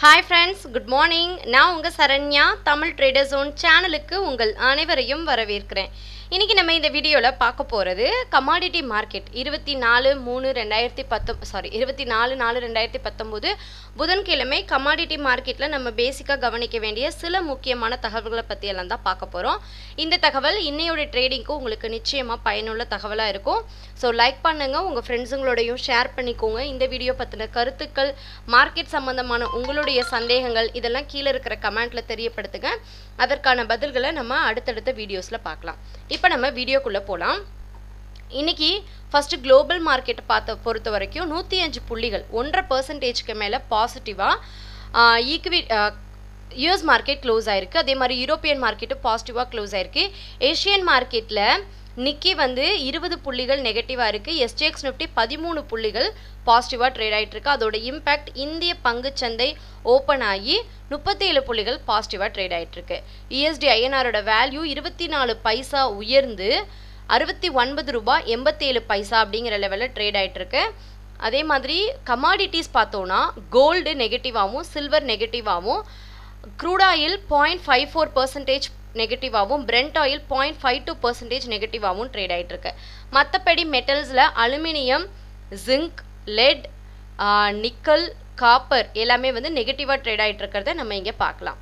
hi friends good morning நான் உங்கள் Saranya Tamil trader zone சேனலுக்கு உங்கள் அனைவரையும் வரவேற்கிறேன் இன்றைக்கி நம்ம இந்த வீடியோவில் பார்க்க போகிறது கமாடிட்டி மார்க்கெட் இருபத்தி நாலு மூணு ரெண்டாயிரத்தி பத்தொ சாரி இருபத்தி நாலு நாலு ரெண்டாயிரத்தி பத்தொம்போது புதன்கிழமை கமாடிட்டி மார்க்கெட்டில் நம்ம பேசிக்காக கவனிக்க வேண்டிய சில முக்கியமான தகவல்களை பற்றி எல்லாம் தான் பார்க்க போகிறோம் இந்த தகவல் இன்னையோட ட்ரேடிங்க்கும் உங்களுக்கு நிச்சயமாக பயனுள்ள தகவலாக இருக்கும் ஸோ லைக் பண்ணுங்கள் உங்கள் ஃப்ரெண்ட்ஸுங்களோடையும் ஷேர் பண்ணிக்கோங்க இந்த வீடியோ பற்றின கருத்துக்கள் மார்க்கெட் சம்மந்தமான உங்களுடைய சந்தேகங்கள் இதெல்லாம் கீழே இருக்கிற கமெண்ட்டில் தெரியப்படுத்துங்க அதற்கான பதில்களை நம்ம அடுத்தடுத்த வீடியோஸில் பார்க்கலாம் இப்போ நம்ம வீடியோக்குள்ளே போகலாம் இன்னைக்கு ஃபஸ்ட்டு குளோபல் மார்க்கெட்டை பார்த்த பொறுத்த வரைக்கும் நூற்றி அஞ்சு புள்ளிகள் ஒன்றரை பர்சன்டேஜ்க்கு மேலே பாசிட்டிவாக ஈக்வி யூஎஸ் மார்க்கெட் க்ளோஸ் ஆயிருக்கு அதே மாதிரி யூரோப்பியன் மார்க்கெட்டும் பாசிட்டிவாக க்ளோஸ் ஆயிருக்கு ஏஷியன் மார்க்கெட்டில் நிக்கி வந்து இருபது புள்ளிகள் நெகட்டிவாக இருக்குது எஸ்டிஎக்ஸ் நிஃப்டி பதிமூணு புள்ளிகள் பாசிட்டிவாக ட்ரேட் ஆகிட்டு இருக்கு அதோட இம்பேக்ட் இந்திய பங்குச்சந்தை ஓப்பன் ஆகி முப்பத்தி ஏழு புள்ளிகள் பாசிட்டிவாக ட்ரேட் ஆகிட்டு இருக்கு யூஎஸ்டி ஐஎன்ஆரோட வேல்யூ இருபத்தி நாலு பைசா உயர்ந்து அறுபத்தி ஒன்பது ரூபாய் எண்பத்தேழு பைசா அப்படிங்கிற லெவலில் ட்ரேட் ஆகிட்டு இருக்கு அதே மாதிரி கமாடிட்டிஸ் பார்த்தோன்னா கோல்டு நெகட்டிவாகவும் சில்வர் நெகட்டிவாகவும் crude oil point five four percentage நெகட்டிவாகவும் Brent oil point five two percentage நெகட்டிவாகவும் ட்ரேட் ஆகிட்டு இருக்கு மற்றபடி மெட்டல்ஸில் aluminium zinc lead nickel copper எல்லாமே வந்து நெகட்டிவாக ட்ரேட் ஆகிட்டு இருக்கிறத நம்ம இங்கே பார்க்கலாம்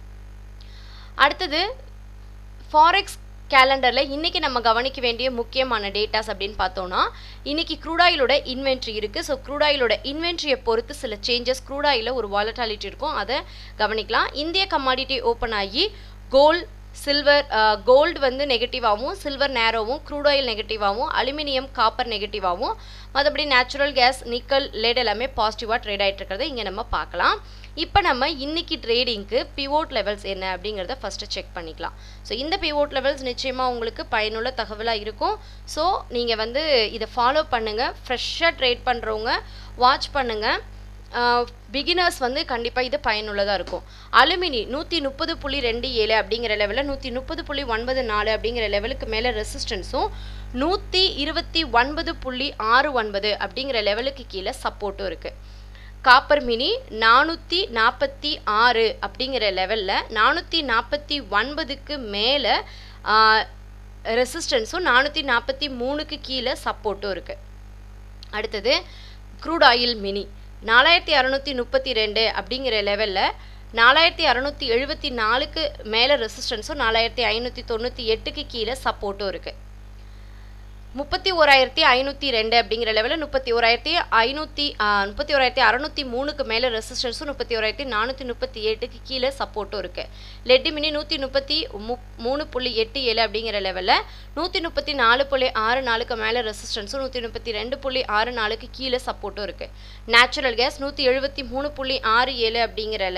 அடுத்தது ஃபாரெக்ஸ் கேலண்டரில் இன்றைக்கி நம்ம கவனிக்க வேண்டிய முக்கியமான டேட்டாஸ் அப்படின்னு பார்த்தோன்னா இன்றைக்கி க்ரூடாயிலோட இன்வென்ட்ரி இருக்குது ஸோ க்ரூடாயிலோட இன்வென்ட்ரியை பொறுத்து சில சேஞ்சஸ் க்ரூடாயில் ஒரு வாலட்டாலிட்டி இருக்கும் அதை கவனிக்கலாம் இந்திய கமாடிட்டி ஓப்பன் ஆகி கோல்ட் சில்வர் கோல்டு வந்து நெகட்டிவாகவும் சில்வர் நேரோவும் க்ரூட் ஆயில் நெகட்டிவாகவும் அலுமினியம் காப்பர் நெகட்டிவாகவும் மற்றபடி நேச்சுரல் கேஸ் நிக்கல் லெட் எல்லாமே பாசிட்டிவாக ட்ரேட் ஆகிட்டு இருக்கிறத இங்கே நம்ம பார்க்கலாம் இப்போ நம்ம இன்னைக்கு ட்ரேடிங்க்கு பிவோட் லெவல்ஸ் என்ன அப்படிங்கிறத ஃபஸ்ட்டு செக் பண்ணிக்கலாம் ஸோ இந்த பிவோட் லெவல்ஸ் நிச்சயமாக உங்களுக்கு பயனுள்ள தகவலாக இருக்கும் ஸோ நீங்கள் வந்து இதை ஃபாலோ பண்ணுங்கள் ஃப்ரெஷ்ஷாக ட்ரேட் பண்ணுறவங்க வாட்ச் பண்ணுங்கள் பிகினர்ஸ் வந்து கண்டிப்பாக இது பயனுள்ளதாக இருக்கும் அலுமினி நூற்றி முப்பது புள்ளி ரெண்டு ஏழு அப்படிங்கிற லெவலில் நூற்றி முப்பது புள்ளி ஒன்பது நாலு அப்படிங்கிற லெவலுக்கு மேலே ரெசிஸ்டன்ஸும் நூற்றி இருபத்தி ஒன்பது புள்ளி ஆறு ஒன்பது அப்படிங்கிற லெவலுக்கு கீழே சப்போர்ட்டும் இருக்குது காப்பர் மினி நானூற்றி நாற்பத்தி ஆறு அப்படிங்கிற லெவலில் நானூற்றி நாற்பத்தி ஒன்பதுக்கு மேலே ரெசிஸ்டன்ஸும் நானூற்றி நாற்பத்தி மூணுக்கு கீழே சப்போர்ட்டும் இருக்குது அடுத்தது க்ரூட் ஆயில் மினி நாலாயிரத்தி அறநூற்றி முப்பத்தி ரெண்டு அப்படிங்கிற லெவலில் நாலாயிரத்தி அறநூற்றி எழுபத்தி நாலுக்கு மேலே ரெசிஸ்டன்ஸும் நாலாயிரத்தி ஐநூற்றி தொண்ணூற்றி எட்டுக்கு கீழே சப்போர்ட்டும் இருக்குது முப்பத்தி ஓராயிரத்தி ஐநூற்றி ரெண்டு அப்படிங்கிற லெவலில் முப்பத்தி ஓராயிரத்தி ஐநூற்றி முப்பத்தி ஓராயிரத்தி அறநூற்றி மூணுக்கு மேலே ரெசிஸ்டன்ஸும் முப்பத்தி ஓராயிரத்தி நானூற்றி முப்பத்தி எட்டுக்கு கீழே சப்போர்ட்டும் இருக்குது லெட்டு மினி நூற்றி முப்பத்தி மு மூணு புள்ளி எட்டு ஏழு அப்படிங்கிற லெவலில் நூற்றி முப்பத்தி நாலு புள்ளி ஆறு நாலுக்கு மேலே ரெசிஸ்டன்ஸும் நூற்றி முப்பத்தி ரெண்டு புள்ளி ஆறு நாலுக்கு கீழே சப்போர்ட்டும் இருக்குது நேச்சுரல் கேஸ் நூற்றி எழுபத்தி மூணு புள்ளி ஆறு ஏழு அப்படிங்கிற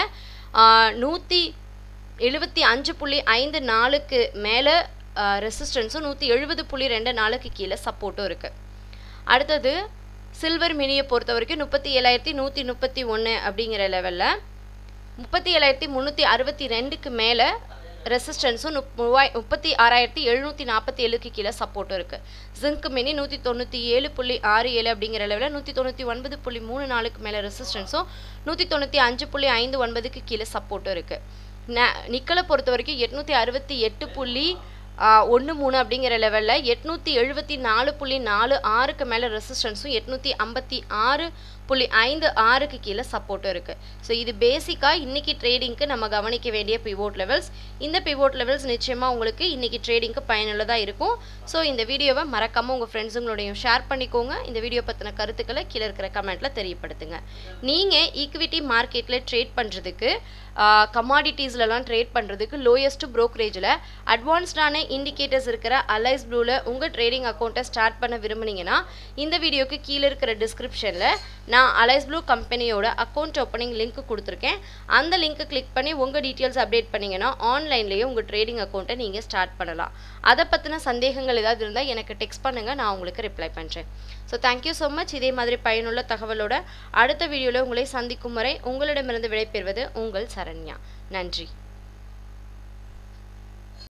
லெவலில் நூற்றி எழுபத்தி அஞ்சு புள்ளி ஐந்து நாலுக்கு மேலே ரெசிஸ்டன்ஸும் நூற்றி எழுபது புள்ளி ரெண்டு நாளுக்கு கீழே சப்போர்ட்டும் இருக்குது அடுத்தது சில்வர் மினியை பொறுத்த வரைக்கும் முப்பத்தி ஏழாயிரத்தி நூற்றி முப்பத்தி ஒன்று அப்படிங்கிற லெவலில் முப்பத்தி ஏழாயிரத்தி முந்நூற்றி அறுபத்தி ரெண்டுக்கு மேலே ரெசிஸ்டன்ஸும் முப் மூவாய் முப்பத்தி ஆறாயிரத்தி எழுநூற்றி நாற்பத்தி ஏழுக்கு கீழே சப்போர்ட்டும் இருக்குது ஜிங்க் மினி நூற்றி தொண்ணூற்றி ஏழு புள்ளி ஆறு ஏழு அப்படிங்கிற லெவலில் நூற்றி தொண்ணூற்றி ஒன்பது புள்ளி மூணு நாளுக்கு மேலே ரெசிஸ்டன்ஸும் நூற்றி தொண்ணூற்றி அஞ்சு புள்ளி ஐந்து ஒன்பதுக்கு கீழே சப்போர்ட்டும் இருக்குது ந நிக்கலை பொறுத்த வரைக்கும் எட்நூற்றி அறுபத்தி எட்டு புள்ளி ஒன்று மூணு அப்படிங்கிற லெவலில் எட்நூற்றி எழுபத்தி நாலு புள்ளி நாலு ஆறுக்கு மேலே ரெசிஸ்டன்ஸும் எட்நூற்றி ஐம்பத்தி ஆறு புள்ளி ஐந்து ஆறுக்கு கீழே சப்போர்ட்டும் இருக்குது ஸோ இது பேசிக்காக இன்றைக்கி ட்ரேடிங்க்கு நம்ம கவனிக்க வேண்டிய பிவோட் லெவல்ஸ் இந்த பிவோட் லெவல்ஸ் நிச்சயமாக உங்களுக்கு இன்றைக்கி ட்ரேடிங்க்கு பயனுள்ளதாக இருக்கும் ஸோ இந்த வீடியோவை மறக்காமல் உங்கள் ஃப்ரெண்ட்ஸுங்களோடையும் ஷேர் பண்ணிக்கோங்க இந்த வீடியோ பற்றின கருத்துக்களை கீழே இருக்கிற கமெண்ட்டில் தெரியப்படுத்துங்க நீங்கள் ஈக்விட்டி மார்க்கெட்டில் ட்ரேட் பண்ணுறதுக்கு கமாடிட்டிஸ்லலாம் ட்ரேட் பண்ணுறதுக்கு லோயஸ்ட் ப்ரோக்கரேஜில் அட்வான்ஸ்டான இண்டிகேட்டர்ஸ் இருக்கிற அலைஸ் ப்ளூவில் உங்கள் ட்ரேடிங் அக்கௌண்ட்டை ஸ்டார்ட் பண்ண விரும்புனீங்கன்னா இந்த வீடியோக்கு கீழே இருக்கிற டிஸ்கிரிப்ஷனில் நான் அலைஸ் ப்ளூ கம்பெனியோட அக்கௌண்ட் ஓப்பனிங் லிங்க் கொடுத்துருக்கேன் அந்த லிங்க்கை கிளிக் பண்ணி உங்கள் டீட்டெயில்ஸ் அப்டேட் பண்ணிங்கன்னா ஆன்லைன்லேயே உங்கள் ட்ரேடிங் அக்கௌண்ட்டை நீங்கள் ஸ்டார்ட் பண்ணலாம் அதை பற்றின சந்தேகங்கள் ஏதாவது இருந்தால் எனக்கு டெக்ஸ்ட் பண்ணுங்கள் நான் உங்களுக்கு ரிப்ளை பண்ணுறேன் ஸோ தேங்க்யூ ஸோ மச் இதே மாதிரி பயனுள்ள தகவலோட அடுத்த வீடியோவில் உங்களை சந்திக்கும் வரை உங்களிடமிருந்து விடைபெறுவது உங்கள் சரண்யா நன்றி